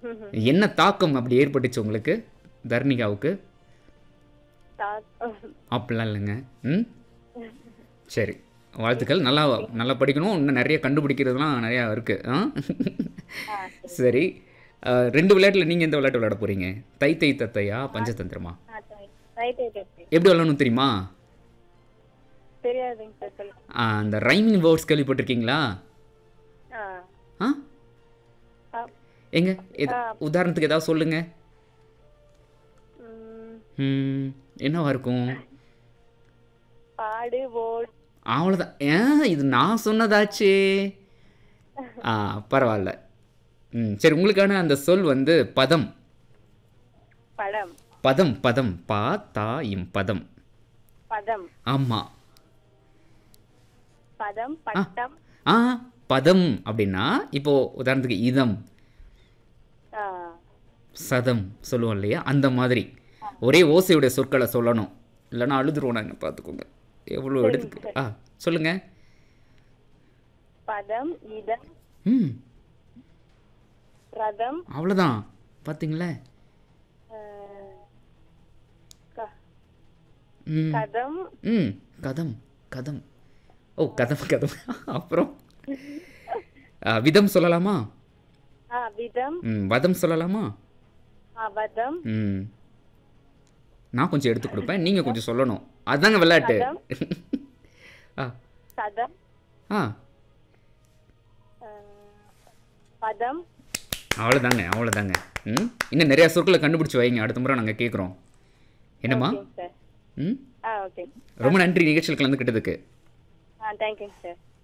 ம்ஹும். என்ன தாக்கம் அப்படி ஏற்பட்டுச்சு உங்களுக்கு தர்ணிகாவுக்கு தா- அப்படிலாம் இல்லைங்க ம் சரி வாழ்த்துக்கள் நல்லா நல்லா படிக்கணும் இன்னும் நிறைய கண்டுபிடிக்கிறதுலாம் நிறையா இருக்குது ஆ ஆ, சரி ஆ, ரெண்டு விளையாட்டில் நீங்கள் எந்த விளையாட்டு விளையாட போகிறீங்க தை தை தத்தையா பஞ்சதந்திரமா ஆ, சரி. ரைட் ரைட் ரைட் எப்படி விளையாடணும் தெரியுமா தெரியாதுங்க சார் சொல்லுங்க ஆ, அந்த ரைமிங் வேர்ட்ஸ் கேள்விப்பட்டிருக்கீங்களா ஆ ஆ ஆ, எங்க எது உதாரணத்துக்கு ஏதாவது சொல்லுங்க ம், ம், என்னவா இருக்கும் பாடு ஓடு அவ்வளோதான் ஏன் இது நான் சொன்னதாச்சே ஆ பரவாயில்ல ம் சரி உங்களுக்கான அந்த சொல் வந்து பதம் படம் பதம் பதம் பா தா இம் பதம் பதம் ஆமாம் பதம் பட்டம் ஆ பதம் அப்படின்னா இப்போ உதாரணத்துக்கு இதம் ஆ, சதம் சொல்லுவோம் இல்லையா அந்த மாதிரி ஒரே ஓசையுடைய சொற்களை சொல்லணும் இல்லைன்னா அழுதுருவோம் நாங்கள் பார்த்துக்கோங்க எவ்வளோ எடுத்துக்கு ஆ சொல்லுங்க பதம் இதம் ம் ரதம் அவ்வளோதான் பார்த்தீங்களே ஆ, க- ம் கதம் ம் கதம் கதம் ஓ கதம் கதம் அப்புறம் ஆ, விதம் சொல்லலாமா ஆ விதம் ம் வதம் சொல்லலாமா அவதம் ம் நான் கொஞ்சம் எடுத்து கொடுப்பேன் நீங்கள் கொஞ்சம் சொல்லணும் அதாங்க விளையாட்டு ஆ சதம் ஆ ஆ, பதம் அவ்வளோதாங்க அவ்வளோதாங்க ம் இன்னும் நிறையா சொற்களை கண்டுபிடிச்சி வைங்க அடுத்த முறை நாங்கள் கேட்குறோம் என்னம்மா ஓகேங்க சார் ம் ஆ ஓகே ரொம்ப நன்றி நிகழ்ச்சியில் கலந்துக்கிட்டதுக்கு ஆ தேங்க்யூங்க சார்